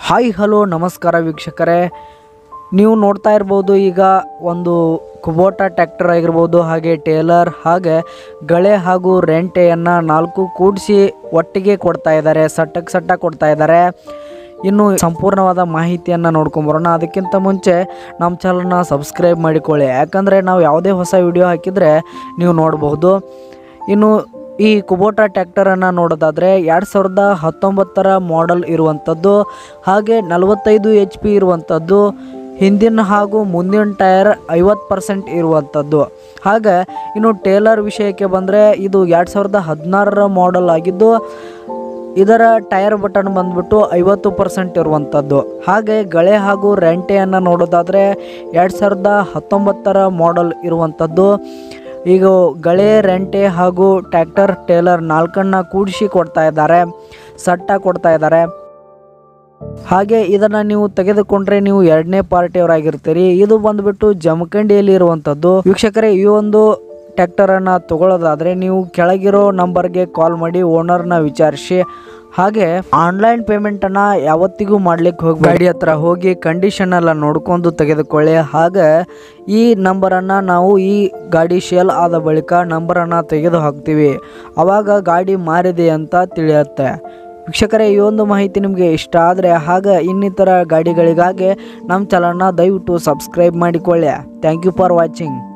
hi hello ನಮಸ್ಕಾರ ವೀಕ್ಷಕರೇ ನೀವು ನೋಡ್ತಾ ಇರ್ಬೋದು ಈಗ ಒಂದು ಕುಬೋಟಾ ಟ್ರ್ಯಾಕ್ಟರ್ ಆಗಿರ್ಬೋದು ಹಾಗೆ ಟೇಲರ್ ಹಾಗೆ ಗಳೆ ಹಾಗೂ ರೆಂಟೆಯನ್ನು ನಾಲ್ಕು ಕೂಡಿಸಿ ಒಟ್ಟಿಗೆ ಕೊಡ್ತಾ ಇದ್ದಾರೆ ಸಟ್ಟಕ್ಕೆ ಸಟ್ಟ ಕೊಡ್ತಾ ಇದ್ದಾರೆ ಇನ್ನು ಸಂಪೂರ್ಣವಾದ ಮಾಹಿತಿಯನ್ನು ನೋಡ್ಕೊಂಬರೋಣ ಅದಕ್ಕಿಂತ ಮುಂಚೆ ನಮ್ಮ ಚಾನಲ್ನ ಸಬ್ಸ್ಕ್ರೈಬ್ ಮಾಡಿಕೊಳ್ಳಿ ಯಾಕಂದರೆ ನಾವು ಯಾವುದೇ ಹೊಸ ವಿಡಿಯೋ ಹಾಕಿದರೆ ನೀವು ನೋಡಬಹುದು ಇನ್ನು ಈ ಕುಬೋಟಾ ಟ್ರ್ಯಾಕ್ಟರನ್ನು ನೋಡೋದಾದರೆ ಎರಡು ಸಾವಿರದ ಹತ್ತೊಂಬತ್ತರ ಮಾಡೆಲ್ ಇರುವಂಥದ್ದು ಹಾಗೆ ನಲವತ್ತೈದು ಎಚ್ ಪಿ ಇರುವಂಥದ್ದು ಹಿಂದಿನ ಹಾಗೂ ಮುಂದಿನ ಟೈರ್ ಐವತ್ತು ಪರ್ಸೆಂಟ್ ಇರುವಂಥದ್ದು ಹಾಗೆ ಇನ್ನು ಟೇಲರ್ ವಿಷಯಕ್ಕೆ ಬಂದರೆ ಇದು ಎರಡು ಸಾವಿರದ ಹದಿನಾರರ ಮಾಡೆಲ್ ಆಗಿದ್ದು ಇದರ ಟೈರ್ ಬಟನ್ ಬಂದ್ಬಿಟ್ಟು ಐವತ್ತು ಪರ್ಸೆಂಟ್ ಇರುವಂಥದ್ದು ಹಾಗೆ ಗಳೆ ಹಾಗೂ ರೆಂಟೆಯನ್ನು ನೋಡೋದಾದರೆ ಎರಡು ಸಾವಿರದ ಹತ್ತೊಂಬತ್ತರ ಮಾಡೆಲ್ ಇರುವಂಥದ್ದು ಈಗ ಗಳೆ ರೆಂಟೆ ಹಾಗೂ ಟ್ರ್ಯಾಕ್ಟರ್ ಟೇಲರ್ ನಾಲ್ಕನ್ನ ಕೂಡಿಸಿ ಕೊಡ್ತಾ ಇದ್ದಾರೆ ಸಟ್ಟ ಕೊಡ್ತಾ ಇದ್ದಾರೆ ಹಾಗೆ ಇದನ್ನು ನೀವು ತೆಗೆದುಕೊಂಡ್ರೆ ನೀವು ಎರಡನೇ ಪಾರ್ಟಿಯವರಾಗಿರ್ತೀರಿ ಇದು ಬಂದ್ಬಿಟ್ಟು ಜಮಖಂಡಿಯಲ್ಲಿ ಇರುವಂಥದ್ದು ವೀಕ್ಷಕರೇ ಈ ಒಂದು ಟ್ರ್ಯಾಕ್ಟರನ್ನು ತಗೊಳ್ಳೋದಾದರೆ ನೀವು ಕೆಳಗಿರೋ ನಂಬರ್ಗೆ ಕಾಲ್ ಮಾಡಿ ಓನರ್ನ ವಿಚಾರಿಸಿ ಹಾಗೆ ಆನ್ಲೈನ್ ಪೇಮೆಂಟನ್ನು ಯಾವತ್ತಿಗೂ ಮಾಡ್ಲಿಕ್ಕೆ ಹೋಗಿ ಗಾಡಿ ಹತ್ರ ಹೋಗಿ ಕಂಡೀಷನ್ ಎಲ್ಲ ನೋಡ್ಕೊಂಡು ತೆಗೆದುಕೊಳ್ಳಿ ಹಾಗೆ ಈ ನಂಬರನ್ನು ನಾವು ಈ ಗಾಡಿ ಶೇಲ್ ಆದ ಬಳಿಕ ನಂಬರನ್ನು ತೆಗೆದು ಹಾಕ್ತೀವಿ ಆವಾಗ ಗಾಡಿ ಮಾರಿದೆ ಅಂತ ತಿಳಿಯುತ್ತೆ ವೀಕ್ಷಕರೇ ಈ ಒಂದು ಮಾಹಿತಿ ನಿಮಗೆ ಇಷ್ಟ ಆದರೆ ಹಾಗೆ ಇನ್ನಿತರ ಗಾಡಿಗಳಿಗಾಗಿ ನಮ್ಮ ಚಾನಲ್ನ ದಯವಿಟ್ಟು ಸಬ್ಸ್ಕ್ರೈಬ್ ಮಾಡಿಕೊಳ್ಳಿ ಥ್ಯಾಂಕ್ ಯು ಫಾರ್ ವಾಚಿಂಗ್